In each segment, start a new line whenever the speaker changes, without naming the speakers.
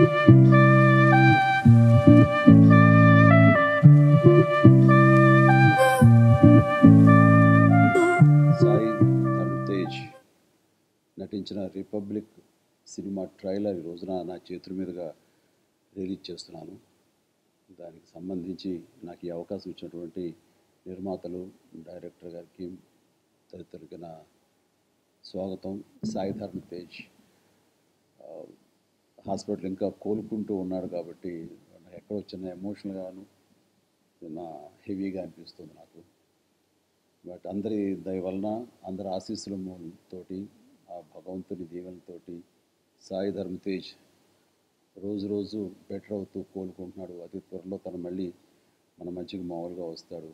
సాయి ధర్మ్ తేజ్ నటించిన republic cinema trailer ఈ రోజున నా చేతుల మీదుగా రిలీజ్ చేస్తున్నాను దానికి సంబంధించి నాకు ఈ అవకాశం ఇచ్చినటువంటి నిర్మాతలు డైరెక్టర్ గారికి తదితరులకి నా స్వాగతం సాయి ధర్మ్ తేజ్ ఆ, హాస్పిటల్ ఇంకా కోలుకుంటూ ఉన్నాడు కాబట్టి నాకు ఎక్కడ వచ్చిన ఎమోషనల్గాను నా హెవీగా అనిపిస్తుంది నాకు బట్ అందరి దయ వలన అందరి ఆశీస్సుల తోటి ఆ భగవంతుని దీవెనతోటి సాయి ధర్మ తేజ్ రోజు రోజు బెటర్ అవుతూ కోలుకుంటున్నాడు అతి త్వరలో తను మళ్ళీ మన మధ్యకి మామూలుగా వస్తాడు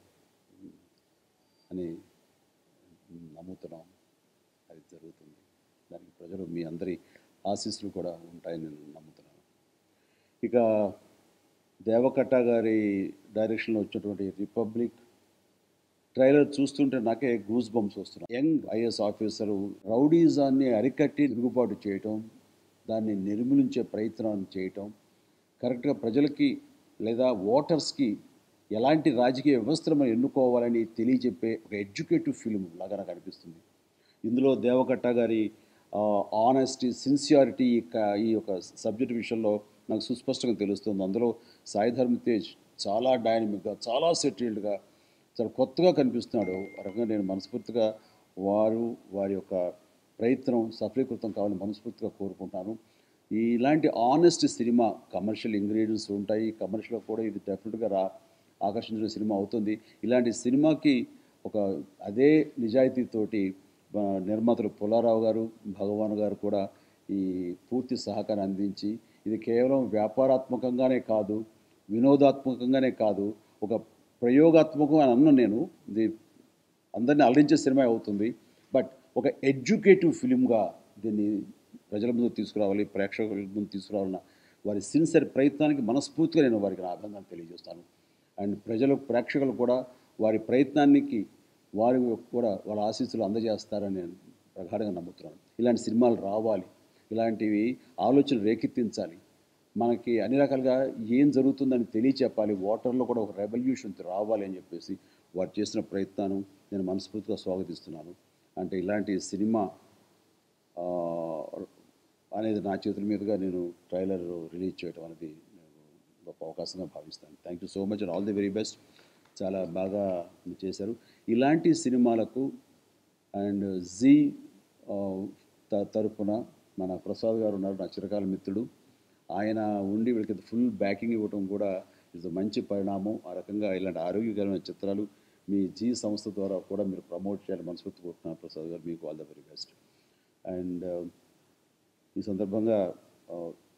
అని నమ్ముతున్నాం అది జరుగుతుంది దానికి ప్రజలు మీ అందరి ఆశీస్సులు కూడా ఉంటాయని నేను నమ్ముతున్నాను ఇక దేవకట్ట గారి డైరెక్షన్లో వచ్చినటువంటి రిపబ్లిక్ ట్రైలర్ చూస్తుంటే నాకే గూస్ బంప్స్ వస్తున్నాయి యంగ్ ఐఎస్ ఆఫీసరు రౌడీజాన్ని అరికట్టి తిరుగుబాటు చేయటం దాన్ని నిర్మూలించే ప్రయత్నం చేయటం కరెక్ట్గా ప్రజలకి లేదా ఓటర్స్కి ఎలాంటి రాజకీయ వ్యవస్థను మనం ఎన్నుకోవాలని తెలియజెప్పే ఒక ఎడ్యుకేటివ్ ఫిల్మ్ లాగా నాకు అనిపిస్తుంది ఇందులో దేవకట్ట గారి ఆనెస్టీ సిన్సియారిటీ ఈ యొక్క సబ్జెక్ట్ విషయంలో నాకు సుస్పష్టంగా తెలుస్తుంది అందులో సాయి ధర్మ తేజ్ చాలా డైనమిక్గా చాలా సెటిల్డ్గా చాలా కొత్తగా కనిపిస్తున్నాడు ఆ రకంగా నేను మనస్ఫూర్తిగా వారు వారి యొక్క ప్రయత్నం సఫలీకృతం కావాలని మనస్ఫూర్తిగా కోరుకుంటాను ఇలాంటి ఆనెస్ట్ సినిమా కమర్షియల్ ఇంగ్రీడియంట్స్ ఉంటాయి కమర్షియల్గా కూడా ఇది డెఫినెట్గా రా ఆకర్షించిన సినిమా అవుతుంది ఇలాంటి సినిమాకి ఒక అదే నిజాయితీతోటి మన నిర్మాతలు పుల్లారావు గారు భగవాన్ గారు కూడా ఈ పూర్తి సహకారం అందించి ఇది కేవలం వ్యాపారాత్మకంగానే కాదు వినోదాత్మకంగానే కాదు ఒక ప్రయోగాత్మకం అని అన్నాను నేను ఇది అందరినీ అలరించే సినిమా అవుతుంది బట్ ఒక ఎడ్యుకేటివ్ ఫిలింగా దీన్ని ప్రజల ముందు తీసుకురావాలి ప్రేక్షకుల ముందు తీసుకురావాలన్న వారి సిన్సియర్ ప్రయత్నానికి మనస్ఫూర్తిగా నేను వారికి నా అభినందన తెలియజేస్తాను అండ్ ప్రజలు ప్రేక్షకులు కూడా వారి ప్రయత్నానికి వారి కూడా వాళ్ళ ఆశీస్సులు అందజేస్తారని నేను ప్రగాఢంగా నమ్ముతున్నాను ఇలాంటి సినిమాలు రావాలి ఇలాంటివి ఆలోచన రేకెత్తించాలి మనకి అన్ని రకాలుగా ఏం జరుగుతుందని తెలియచెప్పాలి ఓటర్లో కూడా ఒక రెవల్యూషన్ రావాలి అని చెప్పేసి వారు చేసిన ప్రయత్నాన్ని నేను మనస్ఫూర్తిగా స్వాగతిస్తున్నాను అంటే ఇలాంటి సినిమా ఆ, అనేది నా చేతుల మీదుగా నేను ట్రైలర్ రిలీజ్ చేయడం అనేది నేను గొప్ప అవకాశంగా భావిస్తాను thank you so much and all the very best చాలా బాగా చేశారు ఇలాంటి సినిమాలకు అండ్ జీ ఆ, త- తరపున మన ప్రసాద్ గారు ఉన్నారు నా చిరకాల మిత్రుడు ఆయన ఉండి వీళ్ళకి ఫుల్ బ్యాకింగ్ ఇవ్వడం కూడా ఇది మంచి పరిణామం ఆ రకంగా ఇలాంటి ఆరోగ్యకరమైన చిత్రాలు మీ జీ సంస్థ ద్వారా కూడా మీరు ప్రమోట్ చేయాలని మనస్ఫూర్తి కోరుతున్నాను ప్రసాద్ గారు మీకు all the very best and ఈ సందర్భంగా ఆ,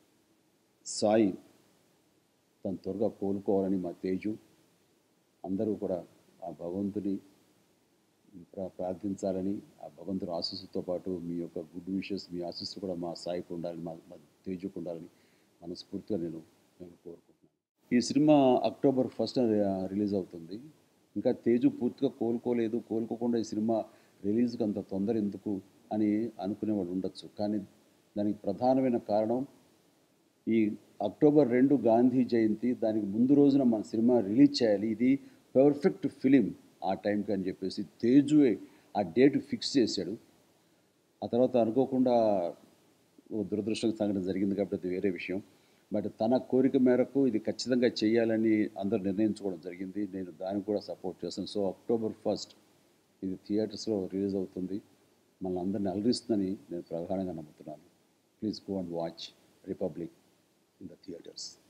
సాయి తను త్వరగా కోలుకోవాలని మా తేజు అందరూ కూడా ఆ భగవంతుని ప్రా- ప్రార్థించాలని ఆ భగవంతుని ఆశీస్సుతో పాటు మీ యొక్క గుడ్ విషెస్ మీ ఆశీస్సు కూడా మా సాయికి ఉండాలని మా మా తేజుకు ఉండాలని మనస్ఫూర్తిగా నేను నేను కోరుకుంటున్నాను ఈ సినిమా అక్టోబర్ ఫస్ట్ రిలీజ్ అవుతుంది ఇంకా తేజు పూర్తిగా కోలుకోలేదు కోలుకోకుండా ఈ సినిమా రిలీజ్కి అంత తొందర ఎందుకు అని అనుకునేవాడు ఉండొచ్చు కానీ దానికి ప్రధానమైన కారణం ఈ అక్టోబర్ రెండు గాంధీ జయంతి దానికి ముందు రోజున మన సినిమా రిలీజ్ చేయాలి ఇది పర్ఫెక్ట్ ఫిలిం ఆ టైంకి అని చెప్పేసి తేజువే ఆ డేట్ ఫిక్స్ చేశాడు ఆ తర్వాత అనుకోకుండా ఓ దురదృష్టం సంఘటన జరిగింది కాబట్టి అది వేరే విషయం బట్ తన కోరిక మేరకు ఇది ఖచ్చితంగా చేయాలని అందరూ నిర్ణయించుకోవడం జరిగింది నేను దానికి కూడా సపోర్ట్ చేస్తాను సో అక్టోబర్ ఫస్ట్ ఇది థియేటర్స్లో రిలీజ్ అవుతుంది మన అందరిని అలరిస్తుందని నేను ప్రగాఢంగా నమ్ముతున్నాను please go and watch Republic in the theatres